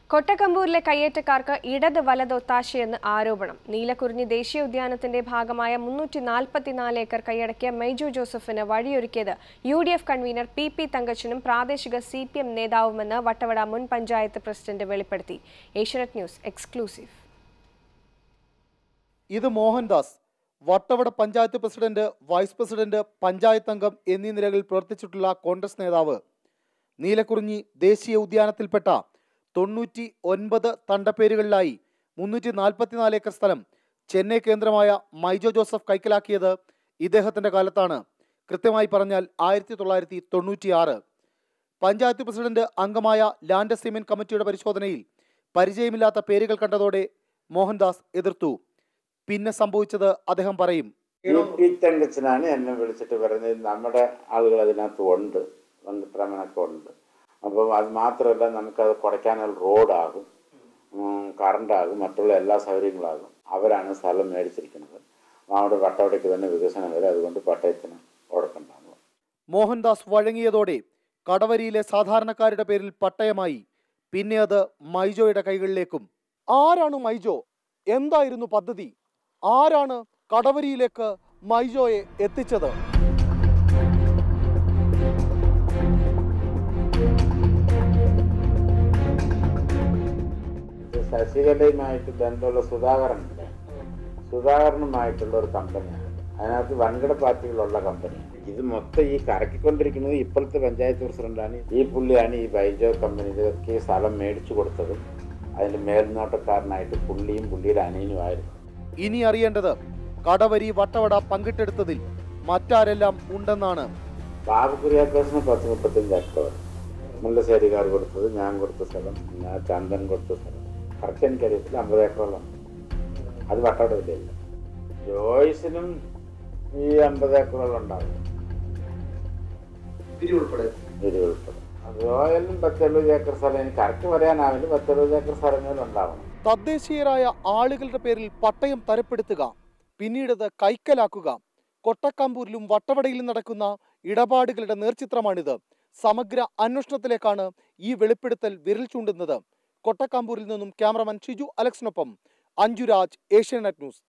കൊട്ടക്കമ്പൂരിലെ കയ്യേറ്റക്കാർക്ക് ഇടത് വലത് ഒത്താശയെന്ന് ആരോപണം നീലക്കുറിഞ്ഞി ദേശീയ ഉദ്യാനത്തിന്റെ ഭാഗമായ മുന്നൂറ്റി നാൽപ്പത്തിനാല് ഏക്കർ കൈയടക്കിയ മെയ്ജു ജോസഫിന് വഴിയൊരുക്കിയത് U D F convener P P തങ്കച്ചനും പ്രാദേശിക സി പി എം നേതാവുമെന്ന് വട്ടവട മുൻ പഞ്ചായത്ത് പ്രസിഡന്റ് വെളിപ്പെടുത്തി ഏഷ്യനെറ്റ് ന്യൂസ് എക്സ്ക്ലൂസീവ് ഇത് Mohandas Vattavada panchayat president vice president panchayat അംഗം എന്നീ നിലകളിൽ പ്രവർത്തിച്ചിട്ടുള്ള കോൺഗ്രസ് നേതാവ് നീലക്കുറിഞ്ഞി ദേശീയ ഉദ്യാനത്തിൽപ്പെട്ട തൊണ്ണൂറ്റി ഒൻപത് തണ്ടപ്പേരുകളിലായി മുന്നൂറ്റി നാൽപ്പത്തിനാല് ഏക്കർ സ്ഥലം ചെന്നൈ കേന്ദ്രമായ മൈജോ ജോസഫ് കൈക്കലാക്കിയത് ഇദ്ദേഹത്തിന്റെ കാലത്താണ് കൃത്യമായി പറഞ്ഞാൽ ആയിരത്തി തൊള്ളായിരത്തി തൊണ്ണൂറ്റിയാറ് പഞ്ചായത്ത് പ്രസിഡന്റ് അംഗമായ ലാൻഡ് അസൈൻമെന്റ് കമ്മിറ്റിയുടെ പരിശോധനയിൽ പരിചയമില്ലാത്ത പേരുകൾ കണ്ടതോടെ മോഹൻദാസ് എതിർത്തു പിന്നെ സംഭവിച്ചത് അദ്ദേഹം പറയും ഈ പി തങ്കച്ചനാണ് എന്നെ വിളിച്ചിട്ട് പറയുന്നത് നമ്മുടെ ആളുകൾ അതിനകത്ത് ഉണ്ട് വെങ്കട്ടരാമനൊക്കെ ഉണ്ട് അപ്പം അത് മാത്രമല്ല നമുക്കത് കൊടയ്ക്കാനുള്ള റോഡാകും കറണ്ടാകും മറ്റുള്ള എല്ലാ സൗകര്യങ്ങളാകും അവരാണ് സ്ഥലം മേടിച്ചിരിക്കുന്നത് അവിടെ വട്ടവടയ്ക്ക് തന്നെ വികസനം വരും അതുകൊണ്ട് പട്ടയത്തിന് ഉടക്കുണ്ടാകും മോഹൻദാസ് വഴങ്ങിയതോടെ കടവരിയിലെ സാധാരണക്കാരുടെ പേരിൽ പട്ടയമായി പിന്നെ അത് മൈജോയുടെ കൈകളിലേക്കും ആരാണ് മൈജോ എന്തായിരുന്നു പദ്ധതി ആരാണ് കടവരിയിലേക്ക് മൈജോയെ എത്തിച്ചത് ഇത് ശശികലയുമായിട്ട് ബന്ധമുള്ള സുധാകരനില്ലേ സുധാകരനുമായിട്ടുള്ള ഒരു കമ്പനിയാണ് അതിനകത്ത് വൻകിട പാർട്ടികളുള്ള കമ്പനിയാണ് ഇത് മൊത്തം ഈ കറക്കിക്കൊണ്ടിരിക്കുന്നത് ഇപ്പോഴത്തെ പഞ്ചായത്ത് പ്രസിഡന്റാണ് ഈ പുള്ളിയാണ് ഈ ബൈജോ കമ്പനിയിലൊക്കെ ഈ സ്ഥലം മേടിച്ചു കൊടുത്തതും അതിന്റെ മേൽനോട്ടക്കാരനായിട്ട് പുള്ളിയും പുള്ളിയുടെ അനിയനുമായിരുന്നു ഇനി അറിയേണ്ടത് കടവരി വട്ടവട പങ്കിട്ടെടുത്തതിൽ മറ്റാരെല്ലാം ഉണ്ടെന്നാണ് ബാബു കുര്യാക്കോസിന് പത്ത് മുപ്പത്തഞ്ച് ഏക്കർ മുല്ലശ്ശേരിക്കാർ കൊടുത്തത് ഞാൻ കൊടുത്ത സ്ഥലം ഞാൻ ചന്ദൻ കൊടുത്ത സ്ഥലം കറക്റ്റ് എനിക്കറിയത്തില്ല അമ്പത് ഏക്കറോളം അത് വട്ടവടയില്ല ജോയ്സിനും ഈ അമ്പത് ഏക്കറോളം ഉണ്ടാവും ഇത് ഉൾപ്പെടെ റോയലിനും പത്തെഴുപത് ഏക്കർ സ്ഥലം എനിക്ക് കറക്റ്റ് പറയാനാവില്ല പത്തെഴുപത് ഏക്കർ സ്ഥലങ്ങളിൽ ഉണ്ടാവണം തദ്ദേശീയരായ ആളുകളുടെ പേരിൽ പട്ടയം തരപ്പെടുത്തുക പിന്നീടത് കൈക്കലാക്കുക കൊട്ടക്കമ്പൂരിലും വട്ടവടയിലും നടക്കുന്ന ഇടപാടുകളുടെ നേർചിത്രമാണിത് സമഗ്ര അന്വേഷണത്തിലേക്കാണ് ഈ വെളിപ്പെടുത്തൽ വിരൽ ചൂണ്ടുന്നത് കൊട്ടക്കമ്പൂരിൽ നിന്നും ക്യാമറമാൻ ഷിജു അലക്സിനൊപ്പം അഞ്ജുരാജ് ഏഷ്യാനെറ്റ് ന്യൂസ്